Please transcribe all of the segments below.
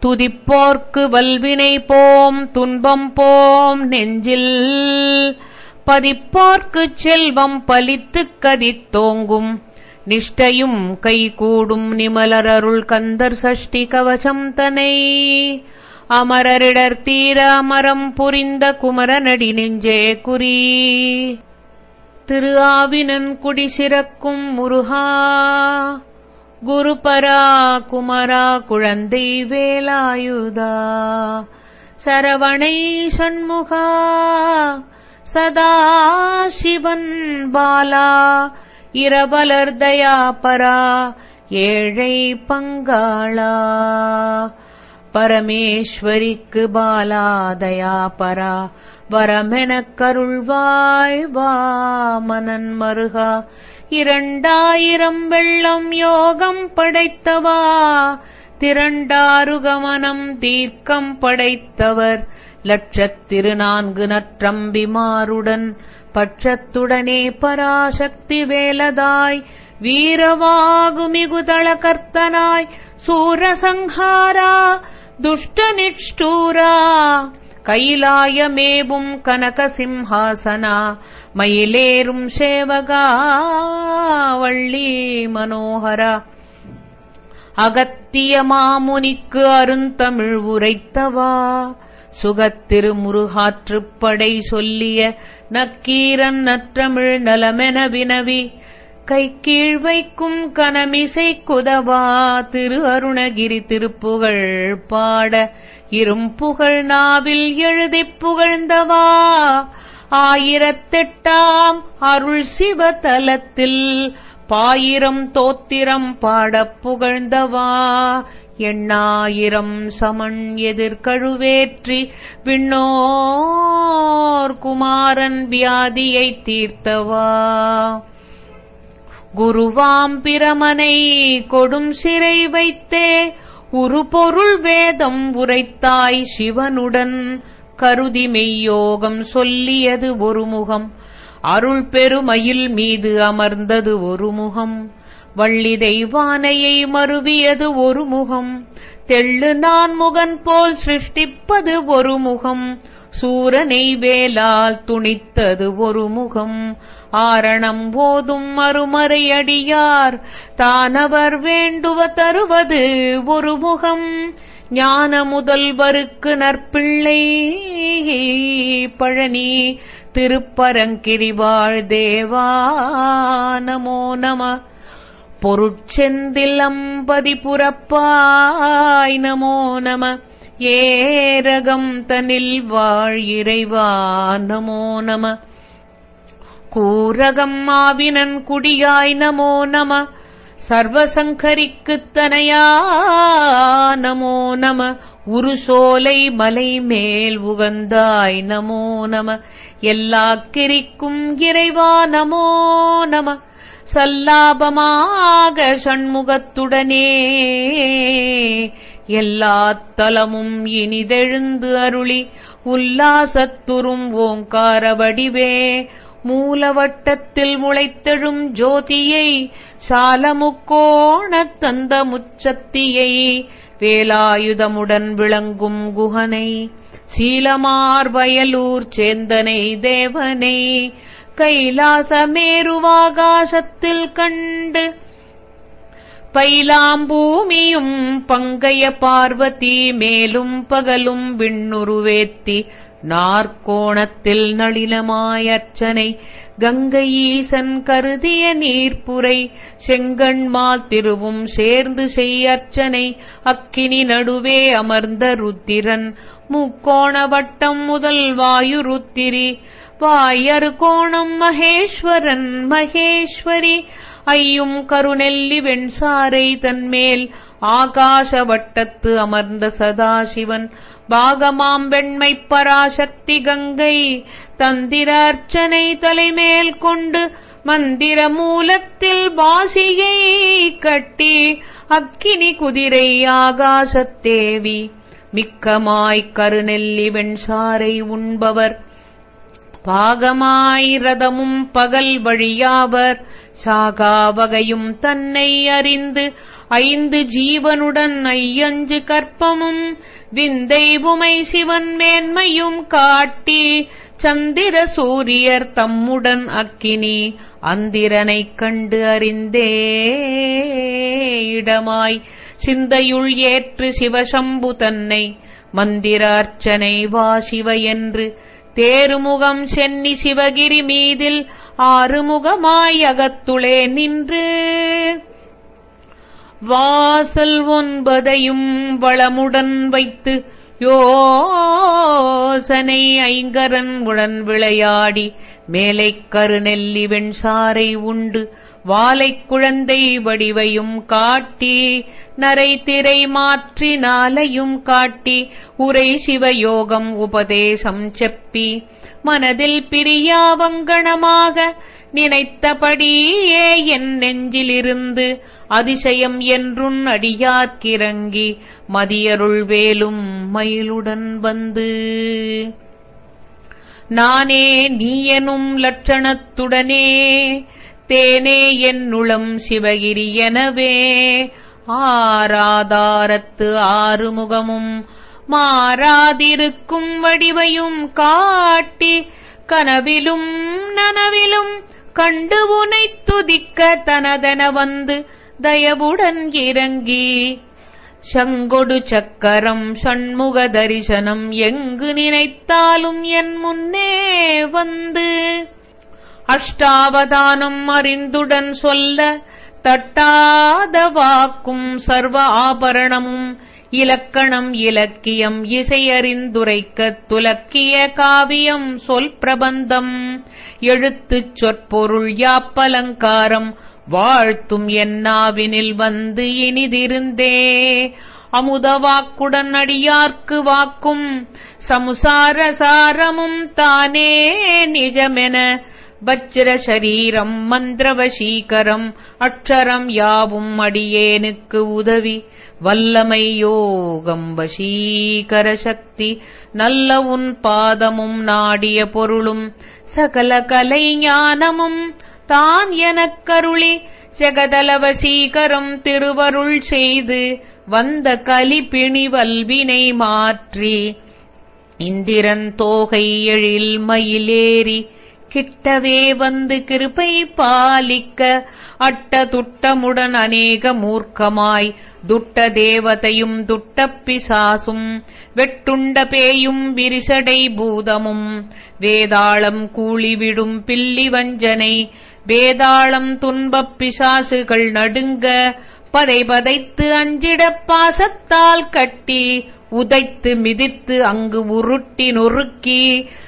துதிப்போர்க்கு வல்வினை போம் துன்பம் போம் நெஞ்சில் பதிப்போர்க்குச் செல்வம் பலித்துக் கதித்தோங்கும் நிஷ்டையும் கைகூடும் நிமலரருள் கந்தர் சஷ்டி கவசம் தனை அமரரிடர் தீர அமரம் புரிந்த குமரனடி நெஞ்சே குறி திரு ஆவினன் குடி சிறக்கும் முருகா குருபரா குமரா குழந்தை வேலாயுதா சரவணை சண்முகா சதா சிவன் பாலா இரவலர் தயாபரா ஏழை பங்காளா பரமேஸ்வரிக்கு பாலா தயாபரா வரமெனக் கருள்வாய் வாமனன் மருகா இரண்டாயிரம் வெள்ளம் யோகம் படைத்தவா திரண்டாருகமனம் தீர்க்கம் படைத்தவர் லட்சத்திரு நான்கு நற்றம்பிமாருடன் பட்சத்துடனே பராசக்தி வேலதாய் வீரவாகுமிகுதள கர்த்தனாய் சூரசங்காரா துஷ்ட நிஷ்டூரா கைலாயமேவும் கனகசிம்ஹாசனா மயிலேறும் சேவகா வள்ளி மனோகரா அகத்திய மாமுனிக்கு அருந்தமிழ் உரைத்தவா சுகத்திரு முருகாற்றுப்படை சொல்லிய நக்கீரன் நற்றமிழ் நலமென வினவி கை கீழ் வைக்கும் கனமிசை குதவா திரு அருணகிரி திருப்புகழ் பாட இரும்புகழ் நாவில் எழுதிப் புகழ்ந்தவா ஆயிரத்தெட்டாம் அருள் சிவதலத்தில் பாயிரம் தோத்திரம் பாடப் புகழ்ந்தவா எண்ணாயிரம் சமன் எதிர்கழுவேற்றி விண்ணோர் குமாரன் வியாதியைத் தீர்த்தவா குருவாம் பிரமனை கொடும் சிறை வைத்தே உருபொருள் வேதம் உரைத்தாய் சிவனுடன் கருதி மெய்யோகம் சொல்லியது ஒரு முகம் அருள் பெருமயில் மீது அமர்ந்தது ஒரு முகம் வள்ளி தெய்வானையை மருவியது ஒரு முகம் தெள்ளு நான் முகன் போல் சிருஷ்டிப்பது ஒரு முகம் சூரனை வேலால் துணித்தது ஒரு முகம் ஆரணம் போதும் மறுமறை அடியார் தானவர் வேண்டுவ தருவது ஒரு முகம் ஞான முதல்வருக்கு நற்பிள்ளை பழனி திருப்பரங்கிரிவாழ் தேவா நமோ நம பொருட்செந்தில் அம்பதி புறப்பாய் நமோ நம ஏரகம் தனில் வாழ் இறைவா நமோ நம கூரகம் ஆவினன் குடியாய் நமோ நம சர்வசங்கரிக்குத் தனையா நமோ நம உருசோலை மலை மேல் உகந்தாய் நமோ நம எல்லா கிரிக்கும் இறைவா நமோ நம சல்லாபமாக சண்முகத்துடனே எல்லா தலமும் இனிதெழுந்து அருளி உல்லாசத்துறும் ஓங்கார வடிவே மூலவட்டத்தில் முளைத்தெழும் ஜோதியை சாலமுக்கோணத் தந்த முச்சத்தியை வேலாயுதமுடன் விளங்கும் குகனை சீலமார் வயலூர் சேந்தனை தேவனை கைலாசமேருவாகாசத்தில் கண்டு பைலாம்பூமியும் பங்கைய பார்வதி மேலும் பகலும் விண்ணுருவேத்தி நாற்கோணத்தில் நளினமாயர்ச்சனை கங்கை ஈசன் கருதிய நீர்ப்புரை செங்கண்மால் திருவும் சேர்ந்து செய்யர்ச்சனை அக்கினி நடுவே அமர்ந்த ருத்திரன் முக்கோண வட்டம் முதல் வாயு ருத்திரி வாயரு கோணம் மகேஸ்வரன் மகேஸ்வரி ஐயும் கருநெல்லி வெண்சாரை தன்மேல் ஆகாச வட்டத்து அமர்ந்த சதாசிவன் பாகமாம் வெண்மை பராசக்தி கங்கை தந்திர அர்ச்சனை தலைமேல் கொண்டு மந்திர மூலத்தில் பாசியை கட்டி அக்கினி குதிரை ஆகாசத்தேவி மிக்கமாய்க் கருநெல்லி வெண்சாரை உண்பவர் பாகமாய் ரதமும் பகல் வழியாவர் சாகா வகையும் தன்னை அறிந்து ஐந்து ஜீவனுடன் ஐயஞ்சு கற்பமும் விந்தை உமை சிவன் மேன்மையும் காட்டி சந்திர சூரியர் தம்முடன் அக்கினி அந்திரனைக் கண்டு அறிந்தே இடமாய் சிந்தையுள் ஏற்று சிவசம்பு தன்னை மந்திர அர்ச்சனை வா சிவ என்று தேருமுகம் சென்னி சிவகிரி மீதில் ஆறுமுகமாய் அகத்துளே நின்று வாசல் ஒன்பதையும் வளமுடன் வைத்து யோசனை ஐங்கரன் உடன் விளையாடி மேலைக் கருநெல்லி வெண்சாரை உண்டு வாலைக் குழந்தை வடிவையும் காட்டி நரை திரை மாற்றி நாளையும் காட்டி உரை சிவயோகம் உபதேசம் செப்பி மனதில் பிரியாவங்கணமாக நினைத்தபடியே என் நெஞ்சிலிருந்து அதிசயம் என்றுன் அடியார்க்கிறங்கி மதியருள் வேலும் மயிலுடன் வந்து நானே நீயனும் லட்சணத்துடனே தேனே என்னுளம் சிவகிரி எனவே ஆராதாரத்து ஆறுமுகமும் மாறாதிருக்கும் வடிவையும் காட்டி கனவிலும் நனவிலும் கண்டு உனை துதிக்க தனதென வந்து தயவுடன் இறங்கி சங்கொடு சக்கரம் சண்முக தரிசனம் எங்கு நினைத்தாலும் என் முன்னே வந்து அஷ்டாவதானம் அறிந்துடன் சொல்ல தட்டாத வாக்கும் சர்வ ஆபரணமும் இலக்கணம் இலக்கியம் இசையறிந்துரைக்கத் துலக்கிய காவியம் சொல் பிரபந்தம் எழுத்துச் சொற்பொருள் யாப்பலங்காரம் வாழ்த்தும் என்னாவினில் வந்து இனிதிருந்தே அமுத வாக்குடன் அடியார்க்கு வாக்கும் சமுசார சாரமும் தானே நிஜமென வஜ்ர சரீரம் மந்திரவசீகரம் அக்ஷரம் யாவும் அடியேனுக்கு உதவி வல்லமை யோகம் வசீகர சக்தி நல்ல உன் பாதமும் நாடிய பொருளும் சகல கலை ஞானமும் தான் எனக்கருளி ஜெகதல வசீகரம் திருவருள் செய்து வந்த கலிப்பிணி வல்வினை மாற்றி இந்திரன் தோகை எழில் மயிலேறி கிட்டவே வந்து கிருபை பாலிக்க அட்ட துட்டமுடன் அநேக மூர்க்கமாய் துட்ட தேவதையும் துட்டப் பிசாசும் வெட்டுண்ட பேயும் விரிசடை பூதமும் வேதாளம் கூலிவிடும் பில்லி வஞ்சனை வேதாளம் துன்பப் பிசாசுகள் நடுங்க பதை பதைத்து அஞ்சிடப் பாசத்தால் கட்டி உதைத்து மிதித்து அங்கு உருட்டி நொறுக்கி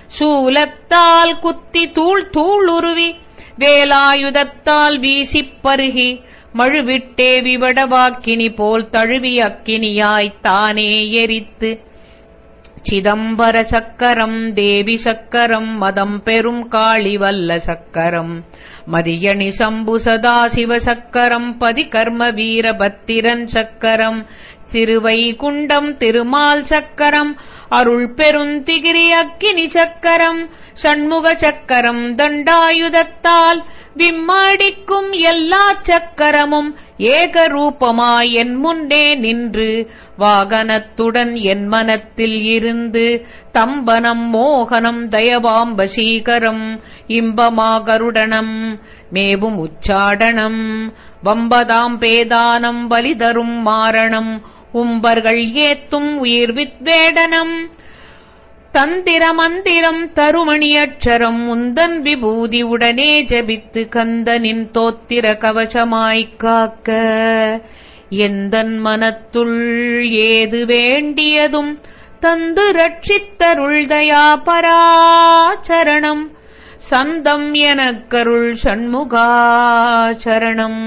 சூலத்தால் குத்தி தூள் தூள் உருவி வேலாயுதத்தால் வீசிப் பருகி மழுவிட்டே விவடவாக்கினி போல் தழுவி அக்கினியாய் தானே எரித்து சிதம்பர சக்கரம் தேவி சக்கரம் மதம் பெரும் காளி வல்ல சக்கரம் மதியணி சம்பு சதாசிவ சக்கரம் பதி கர்ம வீரபத்திரன் சக்கரம் சிறுவை குண்டம் திருமால் சக்கரம் அருள் பெருந்திகிரி அக்கினி சக்கரம் சண்முக சக்கரம் தண்டாயுதத்தால் விம்மாடிக்கும் எல்லா சக்கரமும் ஏகரூபமாய் என் முன்னே நின்று வாகனத்துடன் என் மனத்தில் இருந்து தம்பனம் மோகனம் தயவாம்பசீகரம் இன்பமாகருடனம் மேவும் உச்சாடனம் வம்பதாம் பேதானம் வலிதரும் மாரணம் உம்பர்கள் ஏத்தும் உயிர் வித்வேடனம் தந்திர மந்திரம் தருமணியட்சரம் உந்தன் விபூதி உடனே ஜபித்து கந்தனின் தோத்திர கவசமாய்க் காக்க எந்தன் மனத்துள் ஏது வேண்டியதும் தந்து ரட்சித்தருள் தயா பராச்சரணம் சந்தம் எனக்கருள் சண்முகாச்சரணம்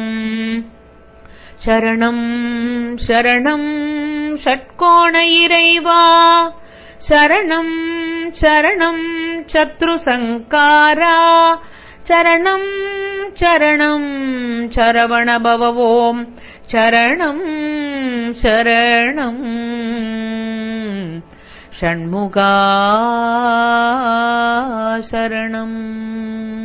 சரணம் சரணம் ஷட்கோண இறைவா சரணம் சரணம் சத்ரு சங்காரா சரணம் சரணம் சரவண பவவோம் சரணம் சரணம் ஷண்முகா சரணம்